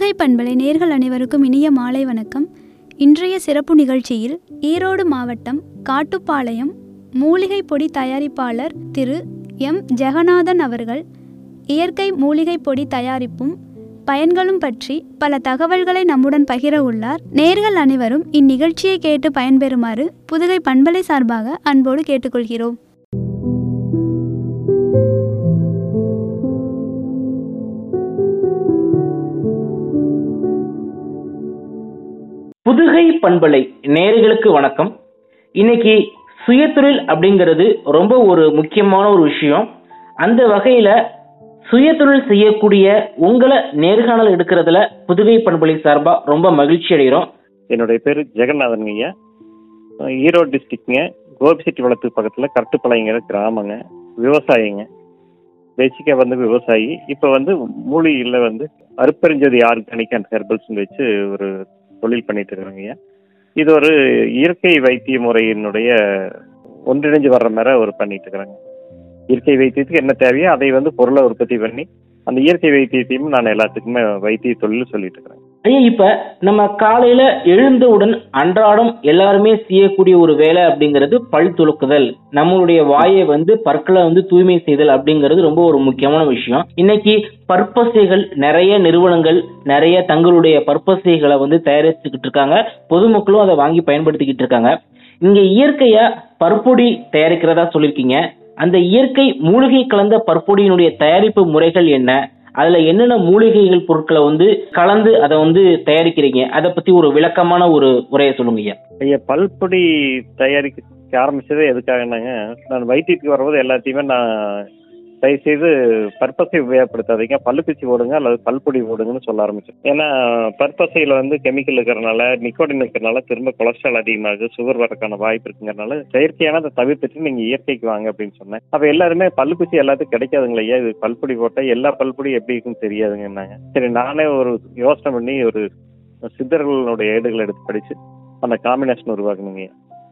புதுகை பண்பலை நேர்கள் அனைவருக்கும் இனிய மாலை வணக்கம் இன்றைய சிறப்பு நிகழ்ச்சியில் ஈரோடு மாவட்டம் காட்டுப்பாளையம் மூலிகை பொடி தயாரிப்பாளர் திரு எம் ஜெகநாதன் அவர்கள் இயற்கை மூலிகை பொடி தயாரிப்பும் பயன்களும் பற்றி பல தகவல்களை நம்முடன் பகிர உள்ளார் நேர்கள் அனைவரும் இந்நிகழ்ச்சியை கேட்டு பயன்பெறுமாறு புதுகை பண்பலை சார்பாக அன்போடு கேட்டுக்கொள்கிறோம் புதுகை பண்பலை நேயர்களுக்கு வணக்கம் இன்னைக்கு சுயதொழில் அப்படிங்கிறது ரொம்ப ஒரு முக்கியமான ஒரு விஷயம் அந்த வகையில சுயதொழில் செய்யக்கூடிய உங்களை நேர்காணல் எடுக்கிறதுல புதுகை பண்பலை சார்பா ரொம்ப மகிழ்ச்சி அடைகிறோம் என்னுடைய பேர் ஜெகநாதன் ஐயா அஹ் ஈரோடு டிஸ்ட்ரிக்ட்ங்க கோபிச்செட்டி வளத்து பக்கத்தில் கட்டுப்பாளையங்கிற கிராமங்க விவசாயிங்க பேசிக்காக வந்து விவசாயி இப்போ வந்து மூலிகையில் வந்து அருப்பெருஞ்சோதி ஆர்கானிக் அண்ட் ஹெர்பல்ஸ்னு வச்சு ஒரு தொழில் பண்ணிட்டு இருக்கிறாங்க ஐயா இது ஒரு இயற்கை வைத்திய முறையினுடைய ஒன்றிணைஞ்சு வர்ற மாதிரி ஒரு பண்ணிட்டு இருக்கிறாங்க இயற்கை வைத்தியத்துக்கு என்ன தேவையோ அதை வந்து பொருளை உற்பத்தி பண்ணி அந்த இயற்கை வைத்தியத்தையும் நான் எல்லாத்துக்குமே வைத்திய தொழில் சொல்லிட்டு இருக்கிறேன் ஐயா இப்ப நம்ம காலையில எழுந்தவுடன் அன்றாடம் எல்லாருமே செய்யக்கூடிய ஒரு வேலை அப்படிங்கிறது பல் துலக்குதல் நம்மளுடைய வாயை வந்து பற்களை வந்து தூய்மை செய்தல் அப்படிங்கிறது ரொம்ப ஒரு முக்கியமான விஷயம் இன்னைக்கு பற்பசைகள் நிறைய நிறுவனங்கள் நிறைய தங்களுடைய பற்பசைகளை வந்து தயாரிச்சுக்கிட்டு இருக்காங்க பொதுமக்களும் அதை வாங்கி பயன்படுத்திக்கிட்டு இருக்காங்க இங்க இயற்கையா பற்பொடி தயாரிக்கிறதா சொல்லியிருக்கீங்க அந்த இயற்கை மூலிகை கலந்த பற்பொடியினுடைய தயாரிப்பு முறைகள் என்ன அதுல என்னென்ன மூலிகைகள் பொருட்களை வந்து கலந்து அதை வந்து தயாரிக்கிறீங்க அதை பத்தி ஒரு விளக்கமான ஒரு உரையை சொல்லுங்க ஐயா ஐயா பல்பொடி தயாரிக்க ஆரம்பிச்சதே எதுக்காகனாங்க நான் வைத்தியத்துக்கு வரும்போது எல்லாத்தையுமே நான் தயவு செய்து பற்பசை உபயோகப்படுத்தாதீங்க பல்லுக்குச்சி போடுங்க அல்லது பல்பொடி போடுங்கன்னு சொல்ல ஆரம்பிச்சேன் ஏன்னா பற்பசையில் வந்து கெமிக்கல் இருக்கிறனால நிக்கோடின் இருக்கிறனால திரும்ப கொலஸ்ட்ரால் அதிகமாகுது சுகர் வரக்கான வாய்ப்பு இருக்குங்கிறனால செயற்கையானதை தவிர்த்துட்டு நீங்கள் இயற்கைக்கு வாங்க அப்படின்னு சொன்னேன் அப்போ எல்லாருமே பல்லுக்குச்சி எல்லாத்துக்கும் கிடைக்காதுங்களா ஐயா இது பல்பொடி போட்டால் எல்லா பல்பொடி எப்படி இருக்குன்னு தெரியாதுங்கன்னாங்க சரி நானே ஒரு யோசனை பண்ணி ஒரு சித்தர்களுடைய ஏடுகளை எடுத்து படித்து அந்த காம்பினேஷன் உருவாக்கணுங்க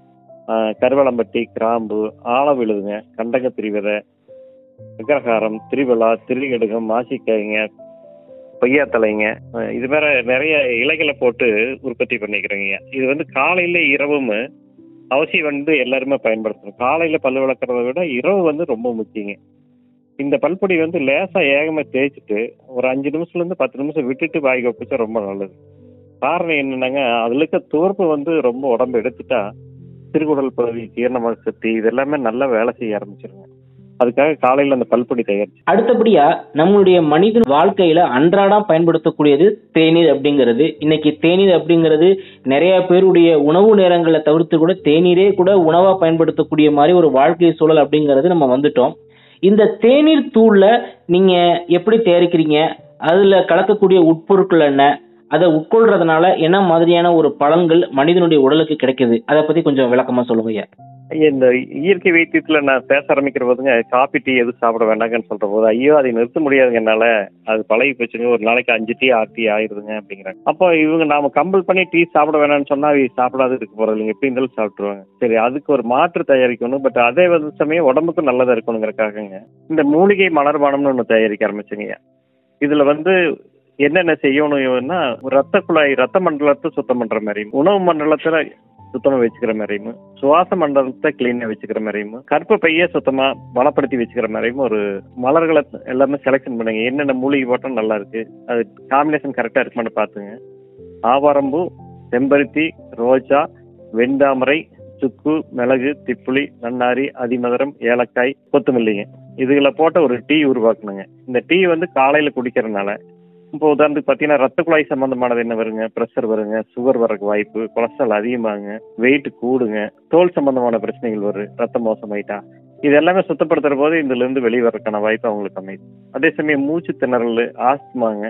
ஆஹ் கருவளம்பட்டி கிராம்பு ஆழ விழுதுங்க கண்டக திரிவிதை விக்கிரகாரம் திரிவலா திரிகடுகம் மாசிக்காய்ங்க பொய்யாத்தலைங்க ஆஹ் இது மாதிரி நிறைய இலைகளை போட்டு உற்பத்தி பண்ணிக்கிறேங்க இது வந்து காலையில இரவும் அவசியம் வந்து எல்லாருமே பயன்படுத்தணும் காலையில பல் விளக்குறத விட இரவு வந்து ரொம்ப முக்கியங்க இந்த பல்பொடி வந்து லேசா ஏகமா தேய்ச்சிட்டு ஒரு அஞ்சு நிமிஷத்துல இருந்து பத்து நிமிஷம் விட்டுட்டு வாய் வப்பிச்சா ரொம்ப நல்லது காரணம் என்னன்னாங்க அதுல இருக்க தோற்பு வந்து ரொம்ப உடம்பு எடுத்துட்டா சிறுகுடல் பகுதி ஜீரணமாக சக்தி இது எல்லாமே நல்லா வேலை செய்ய ஆரம்பிச்சிருங்க அதுக்காக காலையில அந்த பல்பொடி தயாரிச்சு அடுத்தபடியா நம்மளுடைய மனித வாழ்க்கையில அன்றாடம் பயன்படுத்தக்கூடியது தேநீர் அப்படிங்கிறது இன்னைக்கு தேநீர் அப்படிங்கிறது நிறைய பேருடைய உணவு நேரங்களை தவிர்த்து கூட தேநீரே கூட உணவா பயன்படுத்தக்கூடிய மாதிரி ஒரு வாழ்க்கை சூழல் அப்படிங்கிறது நம்ம வந்துட்டோம் இந்த தேநீர் தூள்ல நீங்க எப்படி தயாரிக்கிறீங்க அதுல கலக்கக்கூடிய உட்பொருட்கள் என்ன அதை உட்கொள்றதுனால என்ன மாதிரியான ஒரு பலன்கள் மனிதனுடைய உடலுக்கு கிடைக்குது அதை பத்தி கொஞ்சம் விளக்கமா சொல்லுங்க ஐயா ஐயா, இந்த இயற்கை வைத்தியத்துல நான் பேச ஆரம்பிக்கிற போதுங்க காபி டீ எதுவும் சாப்பிட வேண்டாங்கன்னு சொல்ற போது ஐயோ அதை நிறுத்த முடியாதுங்க என்னால அது பழகி போச்சுங்க ஒரு நாளைக்கு அஞ்சு டீ ஆறு டீ ஆயிருதுங்க அப்படிங்கிறாங்க அப்போ இவங்க நாம கம்பல் பண்ணி டீ சாப்பிட வேணாம்னு சொன்னா அவங்க சாப்பிடாது இருக்க போறது இல்லைங்க எப்படி இருந்தாலும் சாப்பிட்டுருவாங்க சரி அதுக்கு ஒரு மாற்று தயாரிக்கணும் பட் அதே வந்து சமயம் உடம்புக்கும் நல்லதா இருக்கணுங்கிறக்காகங்க இந்த மூலிகை மலர்பானம்னு ஒன்று தயாரிக்க ஆரம்பிச்சுங்க இதுல வந்து என்னென்ன செய்யணும்னா ரத்த குழாய் ரத்த மண்டலத்தை சுத்தம் பண்ற மாதிரியும் உணவு மண்டலத்துல சுத்தமா வச்சுக்கிற மாதிரியும் சுவாச மண்டலத்தை கிளீனா வச்சுக்கிற மாதிரியும் கற்ப பைய சுத்தமா பலப்படுத்தி வச்சுக்கிற மாதிரியும் ஒரு மலர்களை எல்லாமே செலெக்ஷன் பண்ணுங்க என்னென்ன மூலிகை போட்டா நல்லா இருக்கு அது காம்பினேஷன் கரெக்டா இருக்குமான்னு பாத்துங்க ஆவாரம்பூ செம்பருத்தி ரோஜா வெண்டாமரை சுக்கு மிளகு திப்புளி நன்னாரி அதிமதுரம் ஏலக்காய் கொத்தமல்லிங்க இதுகளை போட்ட ஒரு டீ உருவாக்கணுங்க இந்த டீ வந்து காலையில குடிக்கிறதுனால இப்போ உதாரணத்துக்கு பார்த்தீங்கன்னா ரத்த குழாய் சம்பந்தமானது என்ன வருங்க ப்ரெஷர் வருங்க சுகர் வரக்கு வாய்ப்பு கொலஸ்ட்ரால் அதிகமாகுங்க வெயிட் கூடுங்க தோல் சம்பந்தமான பிரச்சனைகள் வரும் ரத்தம் மோசமாயிட்டா இது எல்லாமே சுத்தப்படுத்துற போது இதுல இருந்து வெளியே வர்றதுக்கான வாய்ப்பு அவங்களுக்கு அமையுது அதே சமயம் மூச்சு திணறல் ஆஸ்துமாங்க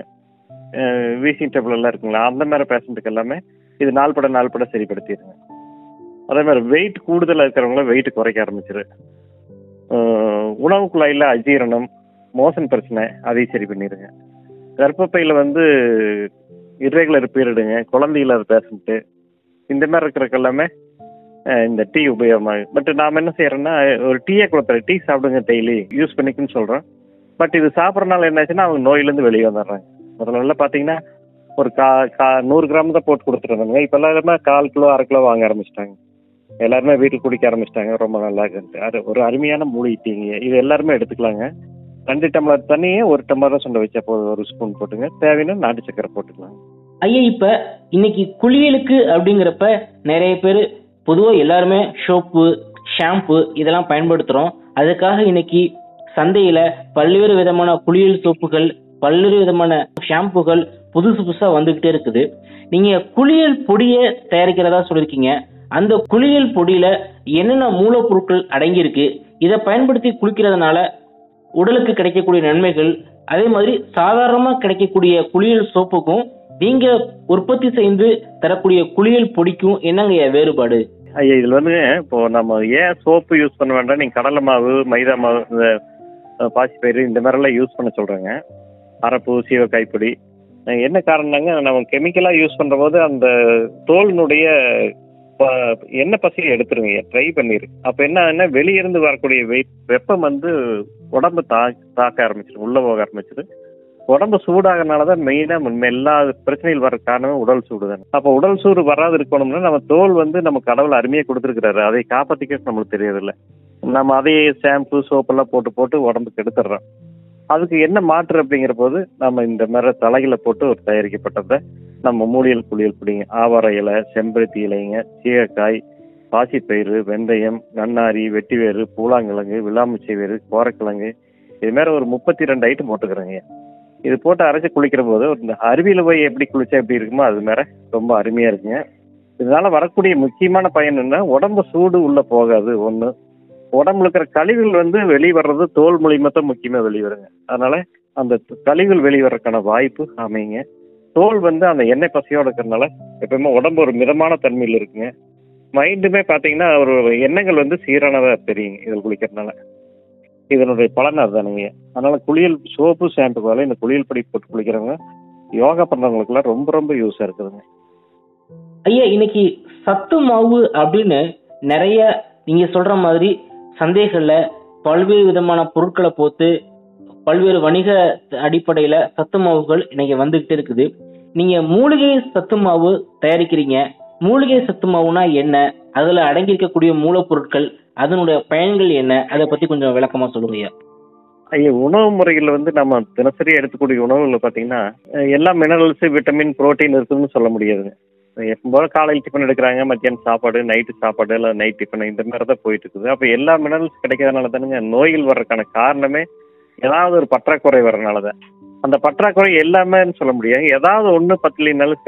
வீசிங் டேபிள் எல்லாம் இருக்குங்களா அந்த மாதிரி பேஷண்ட்டுக்கு எல்லாமே இது நாள்பட நாள்பட சரிப்படுத்திடுங்க அதே மாதிரி வெயிட் கூடுதலாக இருக்கிறவங்கள வெயிட் குறைக்க ஆரம்பிச்சிரு அஹ் உணவு குழாயில் அஜீரணம் மோசன் பிரச்சனை அதையும் சரி பண்ணிடுங்க கர்ப்பப்பையில் வந்து இர்ரெகுலர் பீரியடுங்க குழந்தை இல்லாத பேஷண்ட்டு இந்த மாதிரி இருக்கிறதுக்கு எல்லாமே அஹ், இந்த டீ உபயோகமாகும் பட் நாம் என்ன செய்யறோம்னா ஒரு டீயை கொடுத்துறேன் டீ சாப்பிடுங்க டெய்லி யூஸ் பண்ணிக்குன்னு சொல்கிறோம் பட் இது சாப்பிட்றனால என்னாச்சுன்னா அவங்க நோயிலேருந்து வெளியே வந்துடுறாங்க முதல்ல பார்த்தீங்கன்னா ஒரு கா கா நூறு கிராம் தான் போட்டு கொடுத்துருந்தாங்க இப்போ எல்லாருமே கால் கிலோ அரை கிலோ வாங்க ஆரம்பிச்சிட்டாங்க எல்லாருமே வீட்டில் குடிக்க ஆரம்பிச்சிட்டாங்க ரொம்ப நல்லா இருக்குது அது ஒரு அருமையான மூலிகை டீங்க இது எல்லாருமே எடுத்துக்கலாங்க ரெண்டு டம்ளர் தண்ணியே ஒரு டம்ளர் சுண்ட வச்சா போதும் ஒரு ஸ்பூன் போட்டுங்க தேவைன்னா நாட்டு சக்கரை போட்டுக்கலாம் ஐயா இப்ப இன்னைக்கு குளியலுக்கு அப்படிங்கிறப்ப நிறைய பேர் பொதுவா எல்லாருமே சோப்பு ஷாம்பு இதெல்லாம் பயன்படுத்துறோம் அதுக்காக இன்னைக்கு சந்தையில பல்வேறு விதமான குளியல் சோப்புகள் பல்வேறு விதமான ஷாம்புகள் புதுசு புதுசா வந்துகிட்டே இருக்குது நீங்க குளியல் பொடியை தயாரிக்கிறதா சொல்லியிருக்கீங்க அந்த குளியல் பொடியில என்னென்ன மூலப்பொருட்கள் அடங்கியிருக்கு இதை பயன்படுத்தி குளிக்கிறதுனால உடலுக்கு கிடைக்கக்கூடிய நன்மைகள் அதே மாதிரி சாதாரணமா கிடைக்கக்கூடிய குளியல் சோப்புக்கும் நீங்க உற்பத்தி செய்து தரக்கூடிய குளியல் பொடிக்கும் என்னங்க வேறுபாடு ஐயா இதில் வந்து இப்போ நம்ம ஏன் சோப்பு யூஸ் பண்ண வேண்டாம் நீங்கள் கடலை மாவு மைதா மாவு இந்த அஹ், பாசிப்பயிறு இந்த மாதிரிலாம் யூஸ் பண்ண சொல்கிறாங்க அரப்பு சீவக்காய்ப்பொடி அஹ், என்ன காரணம்னாங்க நம்ம கெமிக்கலாக யூஸ் பண்ணுற போது அந்த தோலினுடைய ப- எண்ணெய் பசியை எடுத்துருங்க ட்ரை பண்ணிரு அப்போ என்ன ஆகுதுன்னா வெளியிருந்து வரக்கூடிய வெயிட் வெப்பம் வந்து உடம்பு தா தாக்க ஆரம்பிச்சிடும் உள்ளே போக ஆரம்பிச்சிடும் உடம்பு சூடாகறனால தான் மெயினாக எல்லா பிரச்சனைகள் வர காரணம் உடல் சூடு தான் அப்போ உடல் சூடு வராது இருக்கணும்னா நம்ம தோல் வந்து நம்ம கடவுள் அருமையாக கொடுத்துருக்கிறாரு அதை காப்பாற்றிக்க நம்மளுக்கு தெரியறதில்ல நம்ம அதே ஷாம்பு சோப்பெல்லாம் போட்டு போட்டு உடம்புக்கு எடுத்துடுறோம் அதுக்கு என்ன மாற்று அப்படிங்கிற போது நம்ம இந்த மாதிரி தலைகளை போட்டு ஒரு தயாரிக்கப்பட்டதை நம்ம மூலியல் குளியல் பிடிங்க ஆவார இலை செம்பருத்தி இலைங்க சீகக்காய் பாசிப்பயிறு வெந்தயம் நன்னாரி வெட்டிவேறு பூலாங்கிழங்கு விளாமுச்சி வேறு கோரக்கிழங்கு இது மாதிரி ஒரு முப்பத்தி ரெண்டு ஐட்டம் போட்டுக்கிறேங்க இது போட்டு அரைச்சி குளிக்கிற போது இந்த அருவியில் போய் எப்படி குளிச்சா எப்படி இருக்குமோ அது மாதிரி ரொம்ப அருமையாக இருக்குங்க இதனால வரக்கூடிய முக்கியமான பயன் என்ன உடம்பு சூடு உள்ளே போகாது ஒன்று உடம்புல இருக்கிற கழிவுகள் வந்து வெளியே வர்றது தோல் மூலியமா தான் முக்கியமாக வெளியே வருங்க அதனால அந்த கழிவுகள் வெளியே வர்றதுக்கான வாய்ப்பு அமைங்க தோல் வந்து அந்த எண்ணெய் பசையோட இருக்கிறதுனால எப்பவுமே உடம்பு ஒரு மிதமான தன்மையில் இருக்குங்க மைண்டுமே பார்த்தீங்கன்னா ஒரு எண்ணங்கள் வந்து சீரானதாக தெரியுங்க இதில் குளிக்கிறதுனால இதனுடைய பலன் அதுதானுங்க அதனால குளியல் சோப்பு ஷாம்பு போல இந்த குளியல் படி போட்டு குளிக்கிறவங்க யோகா பண்ணுறவங்களுக்குலாம் ரொம்ப ரொம்ப யூஸாக இருக்குதுங்க ஐயா இன்னைக்கு சத்து மாவு அப்படின்னு நிறைய நீங்க சொல்ற மாதிரி சந்தைகள்ல பல்வேறு விதமான பொருட்களை போட்டு பல்வேறு வணிக அடிப்படையில சத்து மாவுகள் இன்னைக்கு வந்துகிட்டு இருக்குது நீங்க மூலிகை சத்து மாவு தயாரிக்கிறீங்க மூலிகை சத்து மாவுனா என்ன அதுல அடங்கி இருக்கக்கூடிய மூலப்பொருட்கள் அதனுடைய பயன்கள் என்ன அதை பத்தி கொஞ்சம் விளக்கமா சொல்லுங்க ஐயா ஐயா உணவு முறைகளில் வந்து நம்ம தினசரி எடுத்துக்கூடிய உணவுகளில் பார்த்தீங்கன்னா அஹ் எல்லா மினரல்ஸு விட்டமின் புரோட்டீன் இருக்குதுன்னு சொல்ல முடியாதுங்க எப்போ காலையில் டிஃபன் எடுக்கிறாங்க மத்தியானம் சாப்பாடு நைட்டு சாப்பாடு இல்லை நைட் டிஃபன் இந்த மாதிரி தான் போயிட்டு இருக்குது அப்போ எல்லா மினரல்ஸ் கிடைக்கிறதுனால தானுங்க நோய்கள் வர்றதுக்கான காரணமே ஏதாவது ஒரு பற்றாக்குறை வர்றதுனால தான் அந்த பற்றாக்குறை எல்லாமேன்னு சொல்ல முடியாது ஏதாவது ஒன்று பத்தலைனாலும்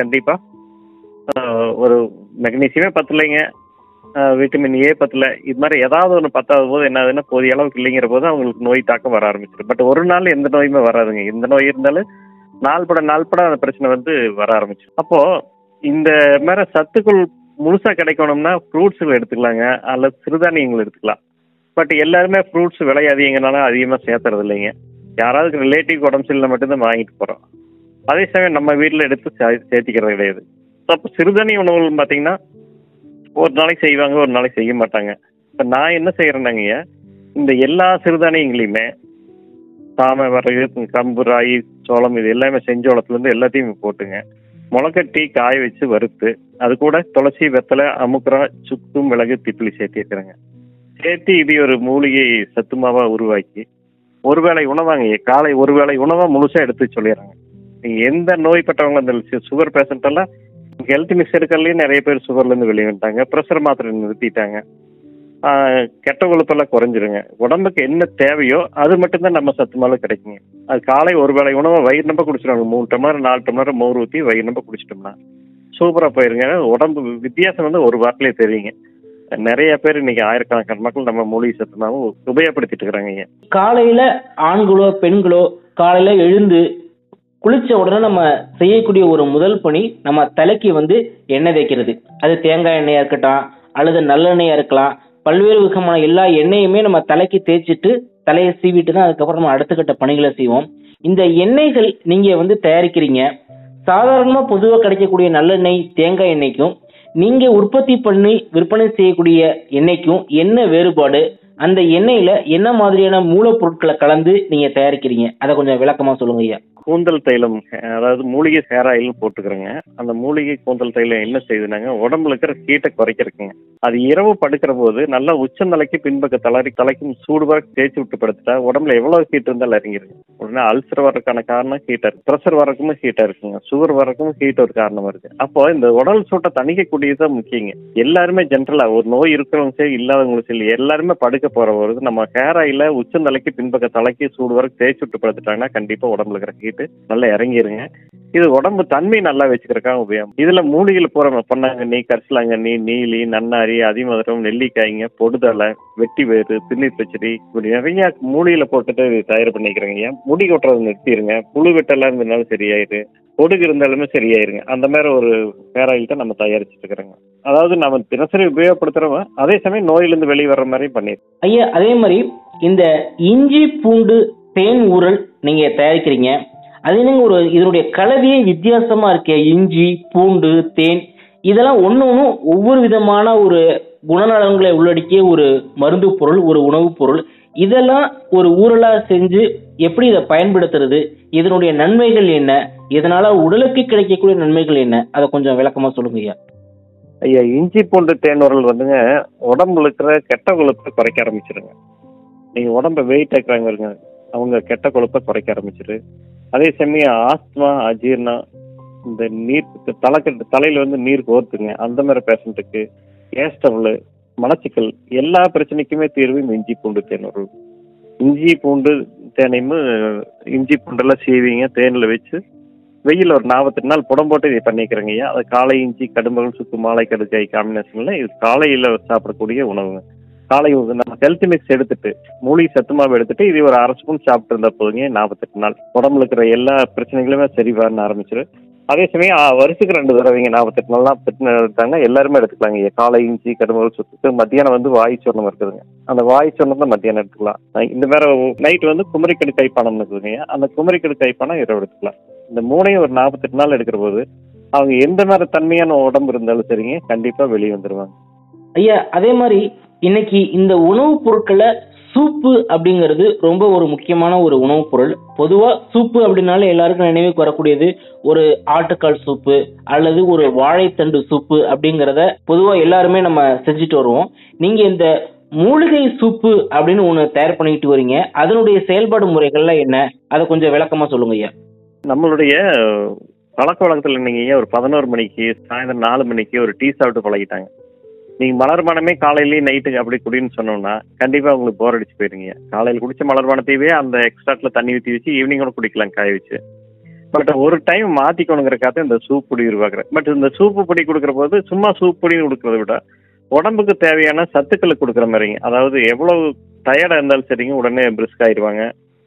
கண்டிப்பாக ஒரு மெக்னீசியமே பத்தலைங்க விட்டமின் ஏ பத்தல இது மாதிரி ஏதாவது ஒன்று பத்தாவது போது என்ன ஆகுதுன்னா போதிய அளவுக்கு இல்லைங்கிற போது அவங்களுக்கு நோய் தாக்கம் வர ஆரம்பிச்சிடும் பட் ஒரு நாள் எந்த நோயுமே வராதுங்க எந்த நோய் இருந்தாலும் நாள்பட நாள்பட அந்த பிரச்சனை வந்து வர ஆரம்பிச்சிடும் அப்போ இந்த மாதிரி சத்துக்கள் முழுசா கிடைக்கணும்னா ஃப்ரூட்ஸுகள் எடுத்துக்கலாங்க அல்லது சிறுதானியங்கள் எடுத்துக்கலாம் பட் எல்லாருமே ஃப்ரூட்ஸ் விலை அதிகங்கனால அதிகமாக சேர்த்துறது இல்லைங்க யாராவது ரிலேட்டிவ் உடம்பு சரியில்லை மட்டும்தான் வாங்கிட்டு போகிறோம் அதே சமயம் நம்ம வீட்டில் எடுத்து சே- சேர்த்திக்கிறது கிடையாது அப்போ சிறுதானிய உணவுகள் பார்த்தீங்கன்னா ஒரு நாளைக்கு செய்வாங்க ஒரு நாளைக்கு செய்ய மாட்டாங்க இப்போ நான் என்ன செய்கிறேன்னாங்க இந்த எல்லா சிறுதானியங்களையுமே சாமை வரகு கம்பு ராகி சோளம் இது எல்லாமே செஞ்சோளத்துலேருந்து எல்லாத்தையும் போட்டுங்க முளைக்கட்டி காய வச்சு வறுத்து அது கூட துளசி வெத்தலை அமுக்குரா சுக்கு மிளகு திப்பிலி சேர்த்திருக்கிறேங்க சேர்த்து இது ஒரு மூலிகை சத்துமாவா உருவாக்கி ஒருவேளை உணவாங்க காலை ஒருவேளை உணவா முழுசா எடுத்து சொல்லிடுறாங்க நீங்க எந்த நோய்பட்டவங்க அந்த சுகர் பேஷண்ட் எல்லாம் ஹெல்த் மிக்ஸ் எடுக்கிறதுலயே நிறைய பேர் சுகர்ல இருந்து வெளியே வந்துட்டாங்க ப்ரெஷர் மாத்திரை நிறுத்திட்டாங்க ஆஹ் கெட்ட கொழுப்பெல்லாம் குறைஞ்சிருங்க உடம்புக்கு என்ன தேவையோ அது மட்டும்தான் நம்ம சத்து மேலே கிடைக்குங்க அது காலை ஒரு வேளை உணவை வயிறு நம்ப குடிச்சிடுவாங்க மூணு டம்ளர் நாலு டம்ளர் மோர் ஊற்றி வயிறு நம்ப குடிச்சிட்டோம்னா சூப்பராக போயிருங்க உடம்பு வித்தியாசம் வந்து ஒரு வாரத்திலே தெரியுங்க நிறைய பேர் இன்னைக்கு ஆயிரக்கணக்கான மக்கள் நம்ம மூலிகை சத்துனாவும் உபயோகப்படுத்திட்டு இருக்கிறாங்க காலையில ஆண்களோ பெண்களோ காலையில எழுந்து குளிச்ச உடனே நம்ம செய்யக்கூடிய ஒரு முதல் பணி நம்ம தலைக்கு வந்து எண்ணெய் தேய்க்கிறது அது தேங்காய் எண்ணெயா இருக்கட்டும் அல்லது நல்லெண்ணெயா இருக்கலாம் பல்வேறு விதமான எல்லா எண்ணெயுமே நம்ம தலைக்கு தேய்ச்சிட்டு தலையை சீவிட்டு தான் அதுக்கப்புறம் நம்ம அடுத்த கட்ட பணிகளை செய்வோம் இந்த எண்ணெய்கள் நீங்க வந்து தயாரிக்கிறீங்க சாதாரணமா பொதுவாக கிடைக்கக்கூடிய நல்லெண்ணெய் தேங்காய் எண்ணெய்க்கும் நீங்க உற்பத்தி பண்ணி விற்பனை செய்யக்கூடிய எண்ணெய்க்கும் என்ன வேறுபாடு அந்த எண்ணெயில என்ன மாதிரியான மூலப்பொருட்களை கலந்து நீங்க தயாரிக்கிறீங்க அதை கொஞ்சம் விளக்கமா சொல்லுங்க ஐயா கூந்தல் தைலம் அஹ், அதாவது மூலிகை ஹேர் ஆயில்னு போட்டுக்கிறேங்க அந்த மூலிகை கூந்தல் தைலம் என்ன செய்யுதுனாங்க உடம்புல இருக்கிற ஹீட்டை குறைக்கிறதுக்குங்க அது இரவு படுக்கிற போது நல்லா உச்சந்தலைக்கு பின்பக்க தளரி தலைக்கும் சூடு வர தேய்ச்சி விட்டு படுத்துட்டா உடம்புல எவ்வளவு ஹீட் இருந்தாலும் இறங்கிருங்க உடனே அல்சர் வர்றதுக்கான காரணம் ஹீட்டா இருக்கு ப்ரெஷர் வரக்கும் ஹீட்டா இருக்குங்க சுகர் வரக்கும் ஹீட் ஒரு காரணமா இருக்கு அப்போ இந்த உடல் சூட்டை தணிக்கக்கூடியதான் முக்கியங்க எல்லாருமே ஜென்ரலா ஒரு நோய் இருக்கிறவங்க சரி இல்லாதவங்களும் சரி எல்லாருமே படுக்க போற போது நம்ம ஹேர் ஆயில உச்சந்தலைக்கு பின்பக்க தலைக்கு சூடு வர தேய்ச்சி விட்டு படுத்துட்டாங்கன்னா கண்டிப்பா உடம்புல இருக்கிற ஹீட்டு நல்லா இறங்கிருங்க இது உடம்பு தன்மை நல்லா வச்சுக்கிறக்காக உபயோகம் இதுல மூலிகையில் போற பொன்னாங்கண்ணி கரிசலாங்கண்ணி நீலி நன்னாரி அதிமதுரம் நெல்லிக்காய்ங்க பொடுதலை வெட்டி வேறு திண்ணீர் பச்சடி இப்படி நிறைய மூலிகையில போட்டுட்டு இது தயார் பண்ணிக்கிறேங்க முடி கொட்டுறது நிறுத்திடுங்க புழு வெட்டெல்லாம் இருந்ததுனாலும் சரியாயிரு பொடுகு இருந்தாலுமே சரியாயிருங்க அந்த மாதிரி ஒரு ஹேர் ஆயில் தான் நம்ம தயாரிச்சுட்டு இருக்கிறோங்க அதாவது நம்ம தினசரி உபயோகப்படுத்துறவங்க அதே சமயம் நோயிலிருந்து வெளியே வர்ற மாதிரி பண்ணிடுறோம் ஐயா அதே மாதிரி இந்த இஞ்சி பூண்டு தேன் ஊறல் நீங்க தயாரிக்கிறீங்க அது என்னங்க ஒரு இதனுடைய கலவையே வித்தியாசமா இருக்கே இஞ்சி பூண்டு தேன் இதெல்லாம் ஒன்று ஒன்று ஒவ்வொரு விதமான ஒரு குணநலன்களை உள்ளடக்கிய ஒரு மருந்து பொருள் ஒரு உணவுப் பொருள் இதெல்லாம் ஒரு ஊரலா செஞ்சு எப்படி இதை பயன்படுத்துறது இதனுடைய நன்மைகள் என்ன இதனால உடலுக்கு கிடைக்கக்கூடிய நன்மைகள் என்ன அதை கொஞ்சம் விளக்கமா சொல்லுங்க ஐயா ஐயா இஞ்சி பூண்டு தேனுரல் வந்துங்க உடம்புல இருக்கிற கெட்ட கொழுப்பை குறைக்க ஆரம்பிச்சிருங்க நீங்க உடம்ப வெயிட் ஆக்குறாங்க இருங்க அவங்க கெட்ட கொழுப்பை குறைக்க ஆரம்பிச்சிரு அதே சமயம் ஆஸ்துமா அஜீர்ணம் இந்த நீர் தலைக்கட்டு தலையில வந்து நீர் கோர்த்துங்க அந்த மாதிரி பேஷண்ட்டுக்கு கேஸ்டபிள் மலச்சிக்கல் எல்லா பிரச்சனைக்குமே தீர்வு இந்த இஞ்சி பூண்டு தேனுரல் இஞ்சி பூண்டு தேனையும் இஞ்சி பூண்டெல்லாம் சீவிங்க தேனில் வச்சு வெயில் ஒரு நாற்பத்தெட்டு நாள் புடம் போட்டு இதை பண்ணிக்கிறேங்க ஐயா அது காலை இஞ்சி கடும்பகம் சுக்கு மாலை கடுக்காய் காம்பினேஷனில் இது காலையில் சாப்பிடக்கூடிய உணவுங்க காலை உணவு. நம்ம ஹெல்த் மிக்ஸ் எடுத்துட்டு மூலிகை சத்து மாவு எடுத்துட்டு இது ஒரு அரை ஸ்பூன் சாப்பிட்டு இருந்தா போதுங்க நாற்பத்தெட்டு நாள் உடம்புல இருக்கிற எல்லா பிரச்சனைகளுமே சரி வரணும் ஆரம்பிச்சிடும் அதே சமயம் ஆ, வருஷத்துக்கு ரெண்டு தடவைங்க நாற்பத்தெட்டு நாள் நாற்பத்தெட்டு நாள் எடுத்தாங்கன்னா எல்லாருமே எடுத்துக்கலாங்க ஐயா காலை இஞ்சி கடும்பகம் சுக்கு மத்தியானம் வந்து வாய் சொர்ணம் இருக்குதுங்க அந்த வாய் சொர்ணம் தான் மத்தியானம் எடுத்துக்கலாம் அஹ் இந்த மாதிரி நைட் வந்து குமரிக்கடு கைப்பானம் இருக்குதுங்க ஐயா. அந்த குமரிக்கடு கைப்பானம் இரவு எடுத்துக்கலாம் இந்த மூணையும் ஒரு நாற்பத்தெட்டு நாள் எடுக்கிற போது அவங்க எந்த மாதிரி தன்மையான உடம்பு இருந்தாலும் சரிங்க கண்டிப்பா வெளியே வந்துருவாங்க ஐயா அதே மாதிரி இன்னைக்கு இந்த உணவுப் பொருட்களை சூப்பு அப்படிங்கிறது ரொம்ப ஒரு முக்கியமான ஒரு உணவுப் பொருள் பொதுவா சூப்பு அப்படின்னாலே எல்லாருக்கும் நினைவுக்கு வரக்கூடியது ஒரு ஆட்டுக்கால் சூப்பு அல்லது ஒரு வாழைத்தண்டு சூப்பு அப்படிங்கிறத பொதுவா எல்லாருமே நம்ம செஞ்சுட்டு வருவோம் நீங்க இந்த மூலிகை சூப்பு அப்படின்னு ஒன்று தயார் பண்ணிக்கிட்டு வரீங்க அதனுடைய செயல்பாடு முறைகள்லாம் என்ன அதை கொஞ்சம் விளக்கமா சொல்லுங்க ஐயா நம்மளுடைய பழக்க வழக்கத்துல நீங்க ஏன் ஒரு பதினோரு மணிக்கு சாயந்தரம் நாலு மணிக்கு ஒரு டீ சாப்பிட்டு பழகிட்டாங்க நீங்க மலர்பானமே காலையிலயும் நைட்டுக்கு அப்படி குடின்னு சொன்னோம்னா கண்டிப்பா உங்களுக்கு போர் அடிச்சு போயிருங்க காலையில் குடிச்ச மலர்பானத்தையவே அந்த எக்ஸ்ட்ராட்ல தண்ணி ஊற்றி வச்சு ஈவினிங் கூட குடிக்கலாம் காய வச்சு பட் ஒரு டைம் மாத்திக்கணுங்கிறக்காக இந்த சூப் பொடி உருவாக்குறேன் பட் இந்த சூப்பு பொடி கொடுக்குற போது சும்மா சூப் பொடி கொடுக்கறத விட உடம்புக்கு தேவையான சத்துக்களை கொடுக்குற மாதிரிங்க அதாவது எவ்வளவு டயர்டா இருந்தாலும் சரிங்க உடனே பிரிஸ்க் ஆயிடுவாங்க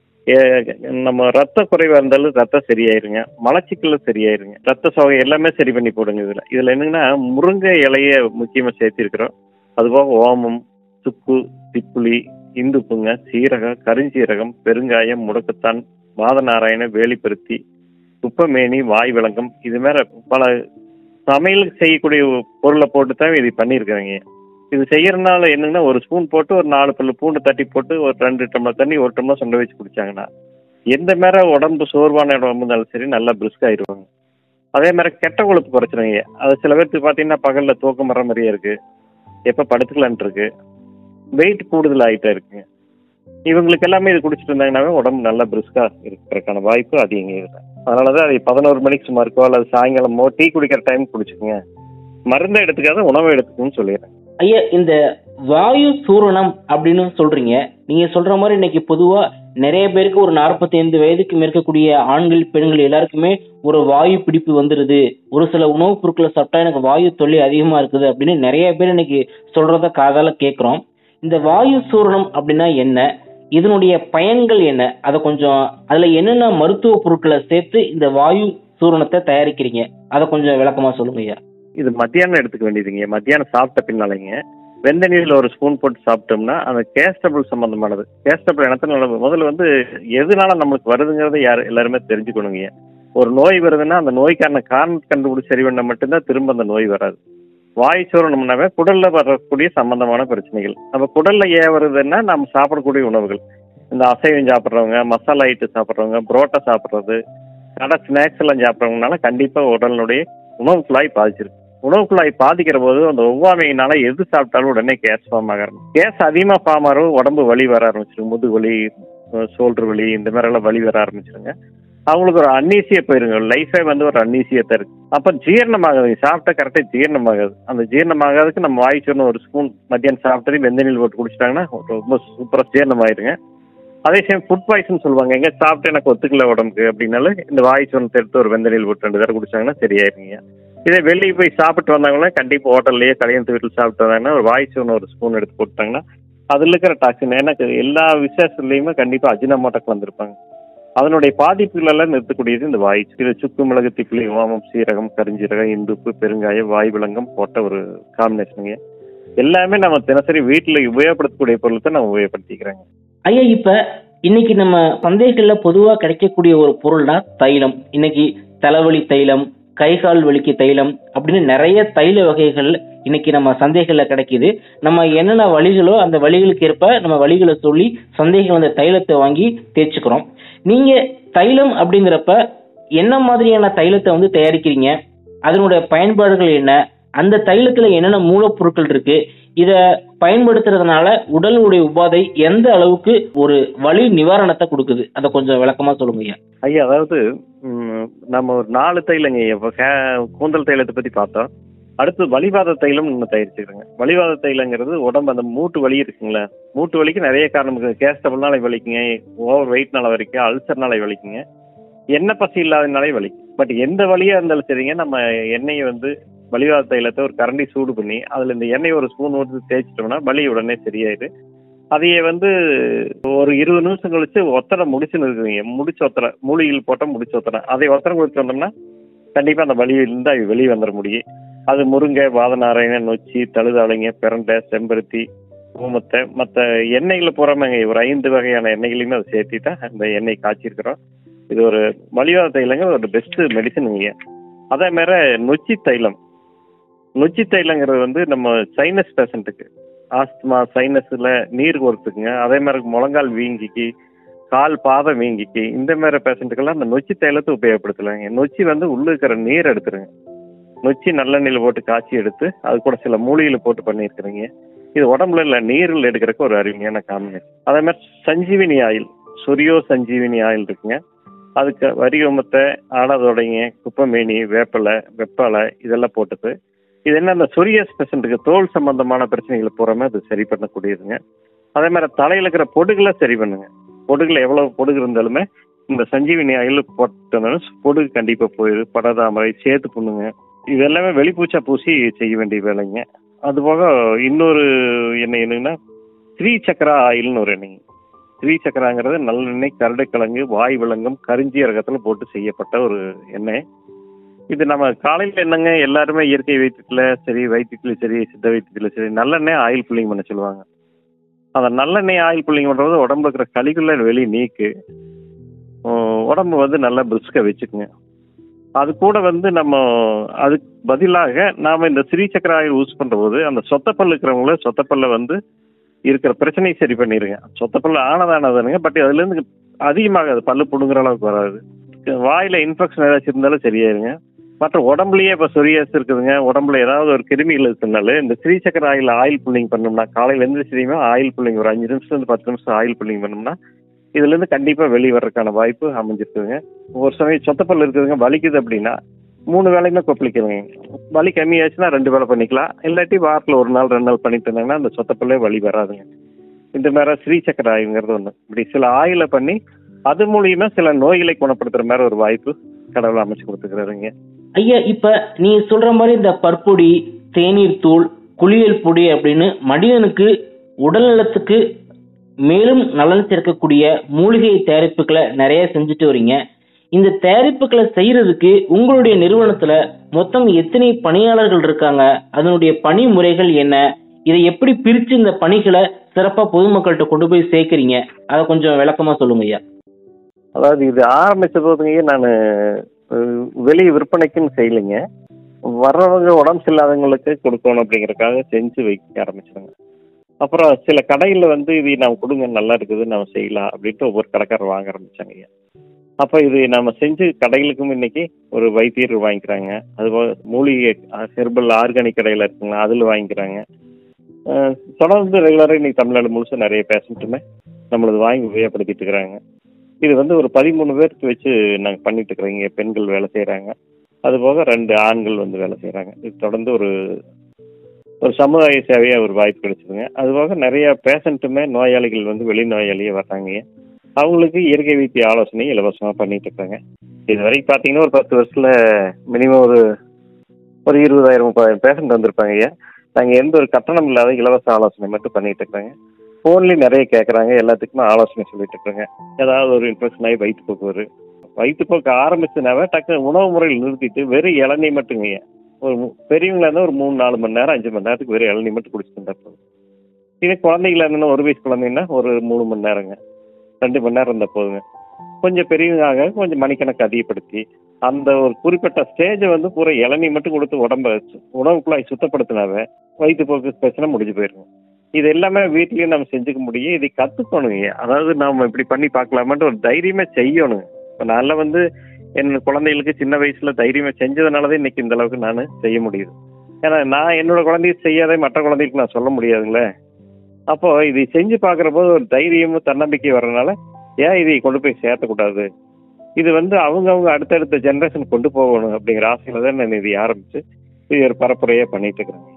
ஏ- நம்ம ரத்த குறைவா இருந்தாலும் ரத்தம் சரியாயிருங்க மலச்சிக்கல் சரியாயிருங்க ரத்த சோகை எல்லாமே சரி பண்ணி போடுங்க இதுல இதுல என்னங்கன்னா முருங்கை இலைய முக்கியமா சேர்த்திருக்கிறோம் அதுபோக ஓமம் சுக்கு திப்புளி இந்துப்புங்க சீரகம் கருஞ்சீரகம் பெருங்காயம் முடக்கத்தான் வாதநாராயண வேலிப்பருத்தி குப்பமேனி வாய் விளங்கம் இது மேல பல சமையலுக்கு செய்யக்கூடிய பொருளை போட்டு தான் இது பண்ணியிருக்கிறேங்க இது செய்யறதுனால என்னன்னா ஒரு ஸ்பூன் போட்டு ஒரு நாலு பல்லு பூண்டு தட்டி போட்டு ஒரு ரெண்டு டம்ளர் தண்ணி ஒரு டம்ளர் சுண்ட வச்சு குடிச்சாங்கன்னா எந்த மாதிரி உடம்பு சோர்வான உடம்பு இருந்தாலும் சரி நல்லா பிரிஸ்க் ஆயிடுவாங்க அதே மாதிரி கெட்ட கொழுப்பு குறைச்சிருங்க அது சில பேருக்கு பார்த்தீங்கன்னா பகல்ல தூக்கம் வர மாதிரியே இருக்கு எப்போ படுத்துக்கலான்ட்டு இருக்கு வெயிட் கூடுதல் ஆகிட்டே இருக்குங்க இவங்களுக்கு எல்லாமே இது குடிச்சிட்டு இருந்தாங்கன்னாவே உடம்பு நல்லா பிரிஸ்கா இருக்கிறதுக்கான வாய்ப்பு அதிகங்க இதில் அதனால தான் அது பதினோரு மணிக்கு சும்மா இருக்கோ அல்லது சாயங்காலமோ டீ குடிக்கிற டைம் குடிச்சுக்குங்க மருந்தை எடுத்துக்காத உணவை எடுத்துக்கணும்னு சொல்லிடுறேன் ஐயா இந்த வாயு சூரணம் அப்படின்னு சொல்றீங்க நீங்க சொல்ற மாதிரி இன்னைக்கு பொதுவா நிறைய பேருக்கு ஒரு 45 வயதுக்கு மேற்கக்கூடிய ஆண்கள் பெண்கள் எல்லாருக்குமே ஒரு வாயு பிடிப்பு வந்துருது ஒரு சில உணவுப் பொருட்களை சாப்பிட்டா எனக்கு வாயு தொல்லை அதிகமா இருக்குது அப்படின்னு நிறைய பேர் இன்னைக்கு சொல்றத காதால கேட்குறோம் இந்த வாயு சூரணம் அப்படின்னா என்ன இதனுடைய பயன்கள் என்ன அதை கொஞ்சம் அதுல என்னென்ன மருத்துவ பொருட்களை சேர்த்து இந்த வாயு சூரணத்தை தயாரிக்கிறீங்க அதை கொஞ்சம் விளக்கமா சொல்லுங்க ஐயா இது மத்தியானம் எடுத்துக்க வேண்டியதுங்க மத்தியானம் சாப்பிட்ட பின்னாலைங்க வெந்த நீரில் ஒரு ஸ்பூன் போட்டு சாப்பிட்டோம்னா அந்த கேஸ்டபிள் சம்பந்தமானது கேஸ்டபிள் இனத்தினால முதல்ல வந்து எதனால நம்மளுக்கு வருதுங்கிறத யார் எல்லாருமே தெரிஞ்சுக்கணுங்க ஒரு நோய் வருதுன்னா அந்த நோய்க்கான காரணத்தை கண்டுபிடிச்சு சரி பண்ணால் மட்டும்தான் திரும்ப அந்த நோய் வராது வாய் சோரணம்னாவே குடல்ல வரக்கூடிய சம்பந்தமான பிரச்சனைகள் நம்ம குடல்ல ஏன் வருதுன்னா நம்ம சாப்பிடக்கூடிய உணவுகள் இந்த அசைவம் சாப்பிட்றவங்க மசாலா ஐட்டு சாப்பிட்றவங்க புரோட்டா சாப்பிட்றது கடை ஸ்நாக்ஸ் எல்லாம் சாப்பிட்றவங்கனால கண்டிப்பாக உடலினுடைய உணவு குழாய் பாதிச்சிருக்கு உணவு குழாய் பாதிக்கிற போது அந்த ஒவ்வாமையினால எது சாப்பிட்டாலும் உடனே கேஸ் ஃபார்ம் ஆக ஆரம்பிக்கும் கேஸ் அதிகமாக ஃபார்ம் ஆகும் உடம்பு வலி வர ஆரம்பிச்சிடும் முதுகு வலி ஷோல்டர் வலி இந்த மாதிரி எல்லாம் வலி வர ஆரம்பிச்சிருங்க அவங்களுக்கு ஒரு அன்னீசியா போயிருங்க லைஃபே வந்து ஒரு அன்னீசியத்தை இருக்கு அப்போ ஜீரணமாகாது சாப்பிட்டா கரெக்டாக ஜீரணமாகாது அந்த ஜீரணமாகாதுக்கு நம்ம வாய் சொன்ன ஒரு ஸ்பூன் மத்தியானம் சாப்பிட்டு வெந்தநீர் போட்டு குடிச்சிட்டாங்கன்னா ரொம்ப சூப்பராக ஜீரணமாயிருங்க அதே சேம் ஃபுட் பாய்சன் சொல்லுவாங்க எங்க சாப்பிட்டு எனக்கு ஒத்துக்கல உடம்புக்கு அப்படின்னாலும் இந்த வாய் சொன்னத்தை எடுத்து ஒரு வெந்தநீர் போட்டு ரெண்டு தடவை குடிச்சாங்கன்னா சரியாயிருங்க இதே வெளியே போய் சாப்பிட்டு வந்தாங்கன்னா கண்டிப்பாக ஹோட்டல்லையே கல்யாணத்து வீட்டில் சாப்பிட்டு வந்தாங்கன்னா ஒரு வாய் சொன்ன ஒரு ஸ்பூன் எடுத்து போட்டாங்கன்னா அதில் இருக்கிற டாக்ஸின் ஏன்னா எல்லா விசேஷத்துலையுமே கண்டிப்பாக அஜினமோட்டோ கலந்துருப்பாங்க அதனுடைய பாதிப்புகள் எல்லாம் நிறுத்தக்கூடியது இந்த வாய் இது சுக்கு மிளகு திப்பிலி ஓமம் சீரகம் கரிஞ்சீரகம் இந்துப்பு பெருங்காயம் வாய் விலங்கம் போட்ட ஒரு காம்பினேஷனுங்க எல்லாமே நம்ம தினசரி வீட்டில் உபயோகப்படுத்தக்கூடிய பொருளை நம்ம உபயோகப்படுத்திக்கிறோங்க ஐயா இப்ப இன்னைக்கு நம்ம சந்தைகள்ல பொதுவா கிடைக்கக்கூடிய ஒரு பொருள் தான் தைலம் இன்னைக்கு தலைவலி தைலம் கை கால் வலிக்கு தைலம் அப்படின்னு நிறைய தைல வகைகள் இன்னைக்கு நம்ம சந்தைகள்ல கிடைக்குது நம்ம என்னென்ன வழிகளோ அந்த வழிகளுக்கு ஏற்ப நம்ம வழிகளை சொல்லி சந்தைகள் அந்த தைலத்தை வாங்கி தேய்ச்சிக்கிறோம் நீங்க தைலம் அப்படிங்கிறப்ப என்ன மாதிரியான தைலத்தை வந்து தயாரிக்கிறீங்க அதனுடைய பயன்பாடுகள் என்ன அந்த தைலத்துல என்னென்ன மூலப்பொருட்கள் இருக்கு இத பயன்படுத்துறதுனால உடலுடைய உபாதை எந்த அளவுக்கு ஒரு வலி நிவாரணத்தை கொடுக்குது அதை கொஞ்சம் விளக்கமா சொல்லுங்க ஐயா ஐயா அதாவது ம், நம்ம ஒரு நாலு தைலங்க இப்போ கூந்தல் தைலத்தை பற்றி பார்த்தோம் அடுத்து வலிவாத தைலம் ஒன்று தயாரிச்சுக்கிறோங்க வலிவாத தைலங்கிறது உடம்பு அந்த மூட்டு வலி இருக்குங்களா மூட்டு வலிக்கு நிறைய காரணம் இருக்குது கேஸ்டபிள்னால வலிக்குங்க ஓவர் வெயிட்னால வலிக்கும் அல்சர்னால வலிக்குங்க எண்ணெய் பசி இல்லாதனாலே வலிக்கும் பட் எந்த வலியாக இருந்தாலும் சரிங்க நம்ம எண்ணெயை வந்து வலிவாத தைலத்தை ஒரு கரண்டி சூடு பண்ணி அதில் இந்த எண்ணெய் ஒரு ஸ்பூன் ஊற்றி தேய்ச்சிட்டோம்னா வலி உடனே சரியாயிடு அதையே வந்து ஒரு இருபது நிமிஷம் கழிச்சு ஒத்தடை முடிச்சுன்னு இருக்குதுங்க முடிச்சு ஒத்தடை மூலிகையில் போட்டால் முடிச்சு ஒத்தடை அதை ஒத்தடை குடிச்சு வந்தோம்னா கண்டிப்பாக அந்த வலியிலிருந்து அது வெளியே வந்துட முடியும் அது முருங்கை வாதநாராயண நொச்சி தழுதாளைங்க பிரண்டை செம்பருத்தி ஊமத்தை மற்ற எண்ணெய்களை போகிறாமங்க ஒரு ஐந்து வகையான எண்ணெய்களையுமே அதை சேர்த்திட்டா அந்த எண்ணெய் காய்ச்சிருக்கிறோம் இது ஒரு மலிவாத தைலங்க ஒரு பெஸ்ட் மெடிசனுங்க அதே மாதிரி நொச்சி தைலம் நொச்சி தைலங்கிறது வந்து நம்ம சைனஸ் பேஷண்ட்டுக்கு ஆஸ்துமா சைனஸில் நீர் கோர்த்துக்குங்க அதே மாதிரி முழங்கால் வீங்கிக்கு கால் பாதம் வீங்கிக்கு இந்த மாதிரி பேஷண்ட்டுக்கெல்லாம் அந்த நொச்சி தைலத்தை உபயோகப்படுத்தலாங்க நொச்சி வந்து உள்ள இருக்கிற நீர் எடுத்துருங்க நொச்சி நல்லெண்ணெயில் போட்டு காய்ச்சி எடுத்து அது கூட சில மூலிகையில் போட்டு பண்ணியிருக்கிறீங்க இது உடம்புல இல்லை நீரில் எடுக்கிறதுக்கு ஒரு அருமையான காம்பினேஷன் அதே மாதிரி சஞ்சீவினி ஆயில் சொரியோ சஞ்சீவினி ஆயில் இருக்குங்க அதுக்கு வரியோமத்தை ஆடாதோடைங்க குப்பமேனி வேப்பலை வெப்பலை இதெல்லாம் போட்டுட்டு இது என்ன அந்த சொரியஸ் பேஷண்ட்டுக்கு தோல் சம்பந்தமான பிரச்சனைகள் பூராமே அது சரி பண்ணக்கூடியதுங்க அதே மாதிரி தலையில் இருக்கிற பொடுகளை சரி பண்ணுங்க பொடுகுல எவ்வளோ பொடுகு இருந்தாலுமே இந்த சஞ்சீவினி ஆயில் போட்டனால பொடுகு கண்டிப்பாக போயிடுது படதாமரை சேத்து புண்ணுங்க இது எல்லாமே வெளிப்பூச்சா பூசி செய்ய வேண்டிய வேலைங்க அதுபோக இன்னொரு எண்ணெய் என்னன்னா ஸ்ரீ சக்கரா ஆயில்னு ஒரு எண்ணெய் ஸ்ரீ சக்கராங்கிறது நல்லெண்ணெய் கரடுக்கிழங்கு வாய் விலங்கம் கரிஞ்சீரகத்தில் போட்டு செய்யப்பட்ட ஒரு எண்ணெய் இது நம்ம காலையில் என்னங்க எல்லாருமே இயற்கை வைத்தியத்தில் சரி வைத்தியத்தில் சரி சித்த வைத்தியத்தில் சரி நல்லெண்ணெய் ஆயில் புல்லிங் பண்ண சொல்லுவாங்க அந்த நல்லெண்ணெய் ஆயில் புல்லிங் பண்ணுறது உடம்புல இருக்கிற கழிவுகளை வெளியே நீக்கு உம், உடம்பு வந்து நல்லா பிரிஸ்காக வச்சுக்குங்க அது கூட வந்து நம்ம அதுக்கு பதிலாக நாம் இந்த ஸ்ரீ சக்கர ஆயில் யூஸ் பண்ணுற போது அந்த சொத்தப்பல் இருக்கிறவங்கள சொத்தப்பல்ல வந்து இருக்கிற பிரச்சனையை சரி பண்ணிடுங்க சொத்தப்பல் ஆனதானதானுங்க பட் அதுலேருந்து அதிகமாகாது பல்லு புடுங்குற அளவுக்கு வராது வாயில் இன்ஃபெக்ஷன் ஏதாச்சும் இருந்தாலும் சரியாயிருங்க மற்ற உடம்புலயே இப்போ சொரியாஸ் இருக்குதுங்க உடம்புல ஏதாவது ஒரு கிருமிகள் இருக்குனால இந்த ஸ்ரீ சக்கர ஆயில் ஆயில் புல்லிங் பண்ணோம்னா காலையில் எழுந்திரிச்சதையுமே ஆயில் புல்லிங் ஒரு அஞ்சு நிமிஷம் பத்து நிமிஷம் ஆயில் புல்லிங் பண்ணோம்னா இதுலேருந்து கண்டிப்பாக வெளியே வர்றதுக்கான வாய்ப்பு அமைஞ்சிருக்குதுங்க ஒரு சமயம் சொத்தப்பல் இருக்குதுங்க வலிக்குது அப்படின்னா மூணு வேலையுமே கொப்பளிக்கிறதுங்க வலி கம்மியாச்சுன்னா ரெண்டு வேலை பண்ணிக்கலாம் இல்லாட்டி வாரத்தில் ஒரு நாள் ரெண்டு நாள் பண்ணிட்டு இருந்தாங்கன்னா அந்த சொத்தப்பல்லே வலி வராதுங்க இந்த மாதிரி ஸ்ரீ சக்கர ஆயில்ங்கிறது ஒன்று இப்படி சில ஆயிலை பண்ணி அது மூலியமா சில நோய்களை குணப்படுத்துற மாதிரி ஒரு வாய்ப்பு கடவுள் அமைச்சு கொடுத்துக்கிறாருங்க ஐயா இப்ப நீங்க சொல்ற மாதிரி இந்த பற்பொடி தேநீர் தூள் குளியல் பொடி அப்படின்னு மனிதனுக்கு உடல் நலத்துக்கு மேலும் நலன் சேர்க்கக்கூடிய மூலிகை தயாரிப்புகளை நிறைய செஞ்சுட்டு வரீங்க இந்த தயாரிப்புகளை செய்யறதுக்கு உங்களுடைய நிறுவனத்துல மொத்தம் எத்தனை பணியாளர்கள் இருக்காங்க அதனுடைய பணி முறைகள் என்ன இதை எப்படி பிரிச்சு இந்த பணிகளை சிறப்பா பொதுமக்கள்கிட்ட கொண்டு போய் சேர்க்கறீங்க அதை கொஞ்சம் விளக்கமா சொல்லுங்க ஐயா அதாவது இது ஆரம்பிச்ச போதுங்க நான் வெளி விற்பனைக்குன்னு செய்யலைங்க வர்றவங்க உடம்பு சரியில்லாதவங்களுக்கு கொடுக்கணும் அப்படிங்கறதுக்காக செஞ்சு வைக்க ஆரம்பிச்சிடுங்க அப்புறம் சில கடையில் வந்து இது நம்ம கொடுங்க நல்லா இருக்குது நம்ம செய்யலாம் அப்படின்ட்டு ஒவ்வொரு கடைக்காரர் வாங்க ஆரம்பிச்சாங்க ஐயா அப்போ இது நம்ம செஞ்சு கடைகளுக்கும் இன்னைக்கு ஒரு வைத்தியர் வாங்கிக்கிறாங்க அதுபோல் மூலிகை ஹெர்பல் ஆர்கானிக் கடையில் இருக்குங்களா அதில் வாங்கிக்கிறாங்க அஹ் தொடர்ந்து ரெகுலராக இன்னைக்கு தமிழ்நாடு முழுசும் நிறைய பேஷண்ட்டுமே நம்மளது வாங்கி உபயோகப்படுத்திட்டு இருக்கிறாங்க இது வந்து ஒரு பதிமூணு பேருக்கு வச்சு நாங்கள் பண்ணிட்டு இருக்கிறோம் இங்கே பெண்கள் வேலை செய்கிறாங்க அதுபோக ரெண்டு ஆண்கள் வந்து வேலை செய்கிறாங்க இது தொடர்ந்து ஒரு ஒரு சமுதாய சேவையாக ஒரு வாய்ப்பு கிடைச்சதுங்க அதுபோக நிறைய பேஷண்ட்டுமே நோயாளிகள் வந்து வெளி நோயாளியே வர்றாங்க அவங்களுக்கு இயற்கை வைத்திய ஆலோசனை இலவசமாக பண்ணிட்டு இருக்காங்க இது வரைக்கும் பார்த்தீங்கன்னா ஒரு பத்து வருஷத்தில் மினிமம் ஒரு ஒரு இருபதாயிரம் முப்பதாயிரம் பேஷண்ட் வந்திருப்பாங்க ஐயா நாங்கள் எந்த ஒரு கட்டணம் இல்லாத இலவச ஆலோசனை மட்டும் பண்ணிட்டு இருக்காங்க ஃபோன்லேயும் நிறைய கேட்குறாங்க எல்லாத்துக்குமே ஆலோசனை சொல்லிட்டு இருக்காங்க ஏதாவது ஒரு இன்ஃபெக்ஷன் ஆகி வயிற்றுப்போக்கு வரும் வயிற்றுப்போக்கு ஆரம்பிச்சுனாவே டக்கு உணவு முறையில் நிறுத்திட்டு வெறும் இளநீ மட்டுங்க ஐயா ஒரு மு- பெரியவங்களா இருந்தால் ஒரு மூணு நாலு மணி நேரம் அஞ்சு மணி நேரத்துக்கு வெறும் இளநீ மட்டும் குடிச்சுட்டு இருந்தா போதும் இதே குழந்தைங்களா இருந்தா ஒரு வயசு குழந்தைங்கன்னா ஒரு மூணு மணி நேரங்க ரெண்டு மணி நேரம் இருந்தால் போதுங்க கொஞ்சம் பெரியவங்க ஆக கொஞ்சம் மணிக்கணக்கு அதிகப்படுத்தி அந்த ஒரு குறிப்பிட்ட ஸ்டேஜை வந்து பூரா இளநீ மட்டும் கொடுத்து உடம்ப சு- உணவு குழாய் சுத்தப்படுத்தினாவே வயிற்றுப்போக்கு பிரச்சனை முடிஞ்சு போயிருங்க இது எல்லாமே வீட்லயும் நம்ம செஞ்சுக்க முடியும் இதை கற்றுக்கணுங்க அதாவது நாம இப்படி பண்ணி பார்க்கலாமான்ட்டு ஒரு தைரியமே செய்யணுங்க இப்போ நான்ல வந்து என் குழந்தைகளுக்கு சின்ன வயசுல தைரியமா செஞ்சதுனால தான் இன்னைக்கு இந்த அளவுக்கு நான் செய்ய முடியுது ஏன்னா நான் என்னோட குழந்தைய செய்யாத மற்ற குழந்தைகளுக்கு நான் சொல்ல முடியாதுங்களே அப்போ இதை செஞ்சு பார்க்குற போது ஒரு தைரியமும் தன்னம்பிக்கை வர்றதுனால ஏன் இதை கொண்டு போய் சேர்த்தக்கூடாது இது வந்து அவங்கவுங்க அடுத்தடுத்த ஜென்ரேஷன் கொண்டு போகணும் அப்படிங்கிற ஆசையில தான் நான் இதை ஆரம்பிச்சு இது ஒரு பரப்புரையாக பண்ணிட்டு இருக்கிறேன்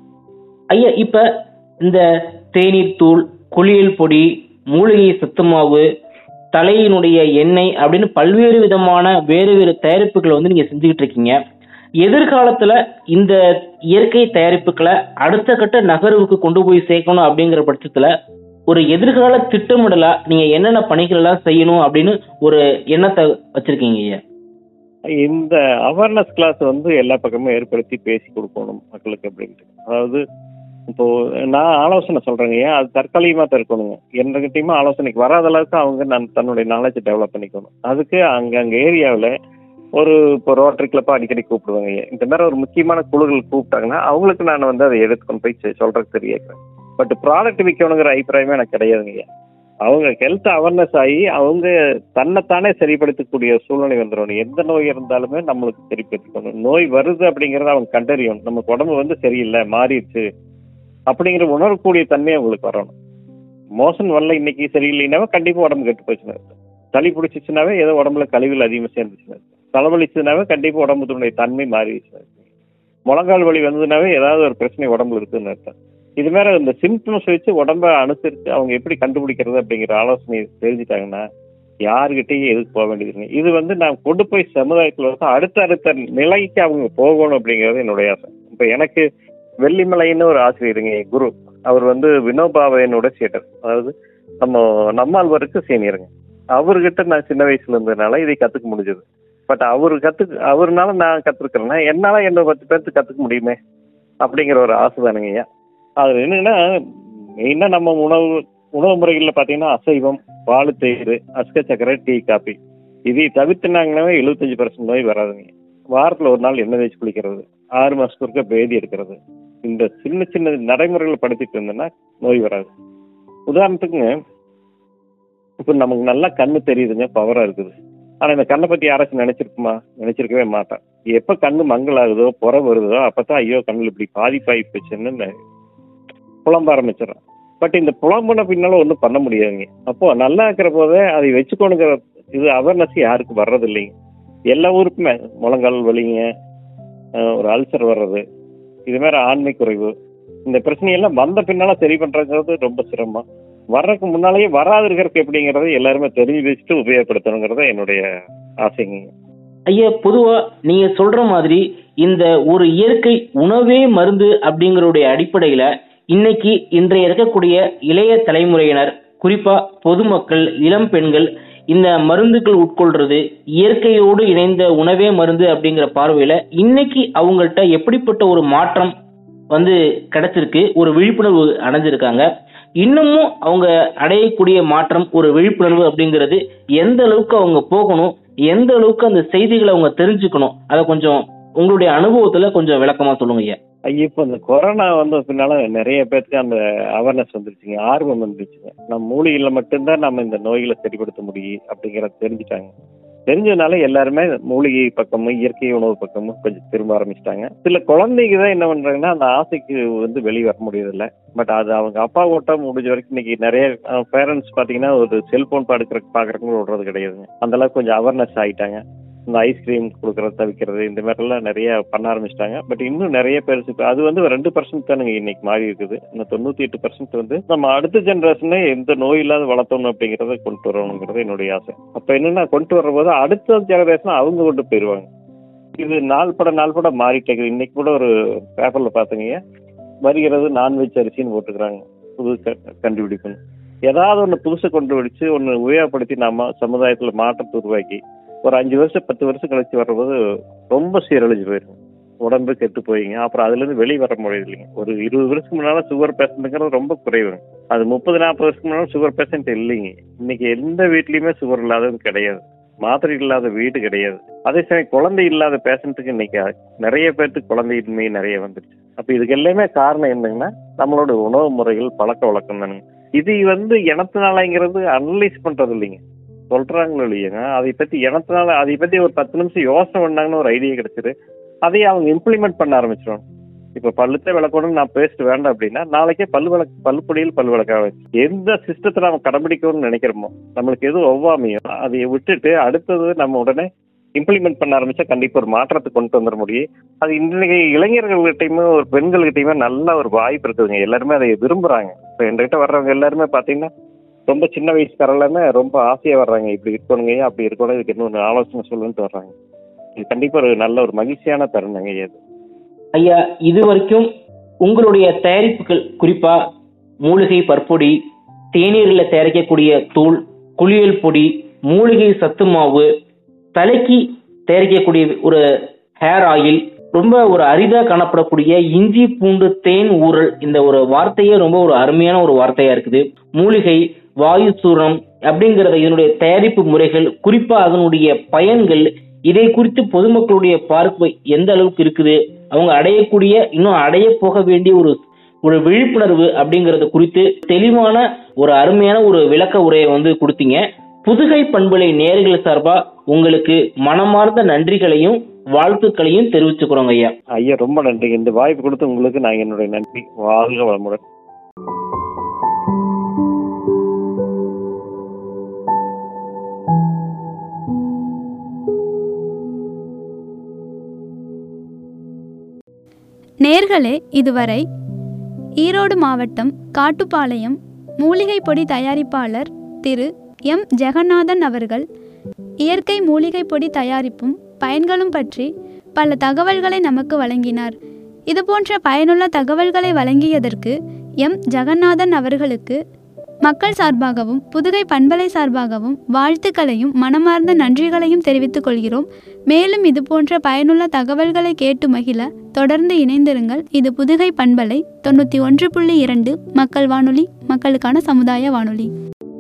ஐயா இப்ப இந்த தேநீர் தூள் குளியல் பொடி மூலிகை சத்துமாவு தலையினுடைய எண்ணெய் அப்படின்னு பல்வேறு விதமான வேறு வேறு தயாரிப்புகளை வந்து நீங்க செஞ்சுக்கிட்டு இருக்கீங்க எதிர்காலத்துல இந்த இயற்கை தயாரிப்புகளை அடுத்த கட்ட நகர்வுக்கு கொண்டு போய் சேர்க்கணும் அப்படிங்கிற பட்சத்துல ஒரு எதிர்கால திட்டமிடலா நீங்க என்னென்ன பணிகள் எல்லாம் செய்யணும் அப்படின்னு ஒரு எண்ணத்தை வச்சிருக்கீங்க ஐயா இந்த அவேர்னஸ் கிளாஸ் வந்து எல்லா பக்கமும் ஏற்படுத்தி பேசி கொடுக்கணும் மக்களுக்கு அப்படின்ட்டு அதாவது இப்போ நான் ஆலோசனை சொல்றேங்க ஏன் அது தற்காலிகமாக தான் இருக்கணுங்க என்கிட்டயுமே ஆலோசனைக்கு வராத அளவுக்கு அவங்க நான் தன்னுடைய நாலேஜ் டெவலப் பண்ணிக்கணும் அதுக்கு அங்கே அங்கே ஏரியாவில் ஒரு இப்போ ரோட்டரி கிளப்பாக அடிக்கடி கூப்பிடுவாங்க ஐயா. இந்த மாதிரி ஒரு முக்கியமான குழுக்கள் கூப்பிட்டாங்கன்னா அவங்களுக்கு நான் வந்து அதை எடுத்துக்கொண்டு போய் செ- சொல்றதுக்கு தெரியாக்கிறேன் பட் ப்ராடக்ட் விற்கணுங்கிற அபிப்பிராயமே எனக்கு கிடையாதுங்க ஐயா. அவங்க ஹெல்த் அவேர்னஸ் ஆகி அவங்க தன்னைத்தானே சரிப்படுத்தக்கூடிய சூழ்நிலை வந்துடணும் எந்த நோய் இருந்தாலுமே நம்மளுக்கு சரிப்படுத்திக்கணும் நோய் வருது அப்படிங்கறத அவங்க கண்டறியணும் நமக்கு உடம்பு வந்து சரியில்லை மாறிடுச்சு அப்படிங்கிற உணரக்கூடிய தன்மை அவங்களுக்கு வரணும் மோஷன் வரல இன்னைக்கு சரியில்லைனாவே கண்டிப்பா உடம்பு கெட்டு போச்சுன்னு அர்த்தம். சளி பிடிச்சிச்சுனாவே ஏதோ உடம்புல கழிவுகள் அதிகமாக சேர்ந்துச்சுன்னு அர்த்தம். தலைவலிச்சதுனாவே கண்டிப்பா உடம்புடைய தன்மை மாறிடுச்சுன்னு அர்த்தம். முழங்கால் வலி வந்ததுனாவே ஏதாவது ஒரு பிரச்சனை உடம்புல இருக்குன்னு அர்த்தம் இது மாதிரி இந்த சிம்டம்ஸ் வச்சு உடம்ப அனுசரித்து அவங்க எப்படி கண்டுபிடிக்கிறது அப்படிங்கிற ஆலோசனை தெரிஞ்சுட்டாங்கன்னா யாருக்கிட்டையும் எதுக்கு போக வேண்டியதுங்க இது வந்து நான் கொண்டு போய் சமுதாயத்தில் வந்து அடுத்த அடுத்த நிலைக்கு அவங்க போகணும் அப்படிங்கிறது என்னுடைய ஆசை இப்போ எனக்கு வெள்ளிமலைன்னு ஒரு ஆசிரியருங்க என் குரு அவர் வந்து வினோபாவையனோட சீடர் அதாவது நம்ம நம்மாழ்வாருக்கு சீனியருங்க அவர்கிட்ட நான் சின்ன வயசுல இருந்ததுனால இதை கற்றுக்க முடிஞ்சது பட் அவர் கற்றுக்கு அவர்னால நான் கற்றுருக்கிறேன்னா என்னால் என்ன பத்து பேர்த்து கற்றுக்க முடியுமே அப்படிங்கிற ஒரு ஆசை தானுங்க ஐயா அது என்னன்னா மெயினாக நம்ம உணவு உணவு முறைகளில் பார்த்தீங்கன்னா அசைவம் பால் தயிர் அஸ்க சக்கரை டீ காபி இதை தவிர்த்துனாங்கன்னாவே எழுபத்தஞ்சு பர்சன்ட் நோய் வராதுங்க வாரத்தில் ஒரு நாள் எண்ணெய் தேய்ச்சி குளிக்கிறது ஆறு மாதத்துக்கு ஒருக்கா பேதி எடுக்கிறது இந்த சின்ன சின்ன நடைமுறைகளை படுத்திட்டு இருந்தோன்னா நோய் வராது உதாரணத்துக்குங்க இப்போ நமக்கு நல்லா கண்ணு தெரியுதுங்க பவராக இருக்குது ஆனால் இந்த கண்ணை பற்றி யாராச்சும் நினைச்சிருக்குமா நினைச்சிருக்கவே மாட்டேன் எப்போ கண்ணு மங்கலாகுதோ புற வருதோ அப்போ தான் ஐயோ கண்ணில் இப்படி பாதிப்பாகி போச்சுன்னு ந- புலம்ப ஆரம்பிச்சிடறோம் பட் இந்த புலம்புன பின்னால ஒன்றும் பண்ண முடியாதுங்க அப்போ நல்லா இருக்கிற போதே அதை வச்சுக்கணுங்கிற இது அவேர்னஸ் யாருக்கும் வர்றது இல்லைங்க எல்லா ஊருக்குமே முழங்கால் வலிங்க அஹ் ஒரு அல்சர் வர்றது இது மாதிரி ஆண்மை குறைவு இந்த பிரச்சனையெல்லாம் வந்த பின்னால சரி பண்றதுங்கிறது ரொம்ப சிரமம் வர்றதுக்கு முன்னாலேயே வராது இருக்கிறதுக்கு எப்படிங்கிறத எல்லாருமே தெரிஞ்சு வச்சுட்டு உபயோகப்படுத்தணுங்கிறத என்னுடைய ஆசைங்க ஐயா பொதுவா நீங்க சொல்ற மாதிரி இந்த ஒரு இயற்கை உணவே மருந்து அப்படிங்கறதுடைய அடிப்படையில இன்னைக்கு இன்றைய இருக்கக்கூடிய இளைய தலைமுறையினர் குறிப்பா பொதுமக்கள் இளம் பெண்கள் இந்த மருந்துகள் உட்கொள்றது இயற்கையோடு இணைந்த உணவே மருந்து அப்படிங்கிற பார்வையில இன்னைக்கு அவங்கள்ட்ட எப்படிப்பட்ட ஒரு மாற்றம் வந்து கிடைச்சிருக்கு ஒரு விழிப்புணர்வு அடைஞ்சிருக்காங்க இன்னமும் அவங்க அடையக்கூடிய மாற்றம் ஒரு விழிப்புணர்வு அப்படிங்கிறது எந்த அளவுக்கு அவங்க போகணும் எந்த அளவுக்கு அந்த செய்திகளை அவங்க தெரிஞ்சுக்கணும் அதை கொஞ்சம் உங்களுடைய அனுபவத்துல கொஞ்சம் விளக்கமா சொல்லுங்க ஐயா ஐயா, இப்போ இந்த கொரோனா வந்த பின்னால நிறைய பேருக்கு அந்த அவேர்னஸ் வந்துருச்சுங்க ஆர்வம் வந்துருச்சுங்க நம்ம மூலிகையில் மட்டும்தான் நம்ம இந்த நோய்களை சரிப்படுத்த முடியும் அப்படிங்கிறத தெரிஞ்சுட்டாங்க தெரிஞ்சதுனால எல்லாருமே மூலிகை பக்கமும் இயற்கை உணவு பக்கமும் கொஞ்சம் திரும்ப ஆரம்பிச்சிட்டாங்க சில குழந்தைங்க தான் என்ன பண்றாங்கன்னா அந்த ஆசைக்கு வந்து வெளியே வர முடியறதில்ல பட் அது அவங்க அப்பா ஓட்ட முடிஞ்ச வரைக்கும் இன்னைக்கு நிறைய பேரண்ட்ஸ் பாத்தீங்கன்னா ஒரு செல்போன் படுக்கிற பாக்குறவங்க விடுறது கிடையாதுங்க அந்த அளவுக்கு கொஞ்சம் அவேர்னஸ் ஆயிட்டாங்க இந்த ஐஸ்கிரீம் கொடுக்கறது தவிக்கிறது இந்த மாதிரிலாம் நிறைய பண்ண ஆரம்பிச்சிட்டாங்க பட் இன்னும் நிறைய பேர் இப்ப அது வந்து ஒரு ரெண்டு பர்சன்ட் தானுங்க இன்னைக்கு மாறி இருக்குது இந்த தொண்ணூத்தி எட்டு பர்சன்ட் வந்து நம்ம அடுத்த ஜென்ரேஷனே எந்த நோய் இல்லாத வளர்த்தணும் அப்படிங்கறத கொண்டு வரணுங்கிறது என்னுடைய ஆசை அப்ப என்னன்னா கொண்டு வரும்போது அடுத்த ஜெனரேஷன் அவங்க கொண்டு போயிருவாங்க இது நாள் பட நாள் பட மாறிட்டே இருக்குது இன்னைக்கு கூட ஒரு பேப்பர்ல பாத்தீங்க வருகிறது நான்வெஜ் அரிசின்னு போட்டுக்கிறாங்க புது க- கண்டுபிடிப்புன்னு ஏதாவது ஒன்று புதுசை கண்டுபிடிச்சு ஒன்று உபயோகப்படுத்தி நாம சமுதாயத்துல மாற்றத்தை உருவாக்கி ஒரு அஞ்சு வருஷம் பத்து வருஷம் கழிச்சு வர்றது ரொம்ப சீரழிஞ்சு போயிருங்க உடம்பு கெட்டு போயிங்க அப்புறம் அதுல இருந்து வெளியே வர முடியாது இல்லைங்க ஒரு இருபது வருஷத்துக்கு முன்னால சுகர் பேஷண்ட்டுங்கிறது ரொம்ப குறைவுங்க அது முப்பது நாற்பது வருஷத்துக்கு முன்னால சுகர் பேஷண்ட் இல்லைங்க இன்னைக்கு எந்த வீட்லயுமே சுகர் இல்லாதது கிடையாது மாத்திரை இல்லாத வீடு கிடையாது அதே சமயம் குழந்தை இல்லாத பேஷண்ட்டுக்கு இன்னைக்கு நிறைய பேர்த்துக்கு குழந்தையின்மை நிறைய வந்துருச்சு அப்ப இதுக்கு எல்லாமே காரணம் என்னங்கன்னா நம்மளோட உணவு முறைகள் பழக்க வழக்கம் தானுங்க இது வந்து இனத்தினாலங்கிறது அனலைஸ் பண்றது இல்லைங்க சொல்றாங்களோ இல்லையாங்க அதை பத்தி இனத்தினால அதை பத்தி ஒரு பத்து நிமிஷம் யோசனை பண்ணாங்கன்னு ஒரு ஐடியா கிடைச்சிது அதை அவங்க இம்ப்ளிமெண்ட் பண்ண ஆரம்பிச்சிருவாங்க இப்ப பல்லுத்தே விளக்கணும்னு நான் பேஸ்ட் வேண்டாம் அப்படின்னா நாளைக்கே பல்லு விளக்கு பல்லுப்பொடியில் பல்லு விளக்க வச்சு எந்த சிஸ்டத்தை நம்ம கடைபிடிக்கணும்னு நினைக்கிறோமோ நம்மளுக்கு எதுவும் ஒவ்வாமையோ அதை விட்டுட்டு அடுத்தது நம்ம உடனே இம்ப்ளிமெண்ட் பண்ண ஆரம்பிச்சா கண்டிப்பா ஒரு மாற்றத்தை கொண்டு வந்துட முடியும் அது இன்னைக்கு இளைஞர்கள்கிட்டயுமே ஒரு பெண்கள்கிட்டயுமே நல்ல ஒரு வாய்ப்பு இருக்குதுங்க எல்லாருமே அதை விரும்புறாங்க இப்போ என்கிட்ட வர்றவங்க எல்லாருமே பாத்தீங்கன்னா ரொம்ப சின்ன வயசுக்காரெல்லாமே ரொம்ப ஆசையா வர்றாங்க இப்படி இருக்கணுங்க அப்படி இருக்கணும் இதுக்கு இன்னொரு ஆலோசனை சொல்லுன்ட்டு வர்றாங்க இது கண்டிப்பா ஒரு நல்ல ஒரு மகிழ்ச்சியான தருணங்க இது ஐயா இது வரைக்கும் உங்களுடைய தயாரிப்புகள் குறிப்பா மூலிகை பற்பொடி தேநீரில் தயாரிக்கக்கூடிய தூள் குளியல் பொடி மூலிகை சத்து மாவு தலைக்கு தயாரிக்கக்கூடிய ஒரு ஹேர் ஆயில் ரொம்ப ஒரு அரிதா காணப்படக்கூடிய இஞ்சி பூண்டு தேன் ஊறல் இந்த ஒரு வார்த்தையே ரொம்ப ஒரு அருமையான ஒரு வார்த்தையா இருக்குது மூலிகை வாயு சூரம் அப்படிங்கறத இதனுடைய தயாரிப்பு முறைகள் குறிப்பா அதனுடைய பயன்கள் இதை குறித்து பொதுமக்களுடைய பார்வை எந்த அளவுக்கு இருக்குது அவங்க அடையக்கூடிய இன்னும் அடைய போக வேண்டிய ஒரு ஒரு விழிப்புணர்வு அப்படிங்கறது குறித்து தெளிவான ஒரு அருமையான ஒரு விளக்க உரையை வந்து கொடுத்தீங்க புதுகை பண்பலை நேர்கள் சார்பா உங்களுக்கு மனமார்ந்த நன்றிகளையும் வாழ்த்துக்களையும் தெரிவிச்சுக்கிறோங்க ஐயா ஐயா ரொம்ப நன்றி இந்த வாய்ப்பு கொடுத்து உங்களுக்கு நான் என்னுடைய நன்றி வாழ்க வளமுடன் நேர்களே இதுவரை ஈரோடு மாவட்டம் காட்டுப்பாளையம் மூலிகை பொடி தயாரிப்பாளர் திரு எம் ஜெகநாதன் அவர்கள் இயற்கை மூலிகை பொடி தயாரிப்பும் பயன்களும் பற்றி பல தகவல்களை நமக்கு வழங்கினார் இதுபோன்ற பயனுள்ள தகவல்களை வழங்கியதற்கு எம் ஜெகநாதன் அவர்களுக்கு மக்கள் சார்பாகவும் புதுகை பண்பலை சார்பாகவும் வாழ்த்துக்களையும் மனமார்ந்த நன்றிகளையும் தெரிவித்துக் கொள்கிறோம் மேலும் இது போன்ற பயனுள்ள தகவல்களை கேட்டு மகிழ தொடர்ந்து இணைந்திருங்கள் இது புதுகை பண்பலை தொண்ணூற்றி ஒன்று புள்ளி இரண்டு மக்கள் வானொலி மக்களுக்கான சமுதாய வானொலி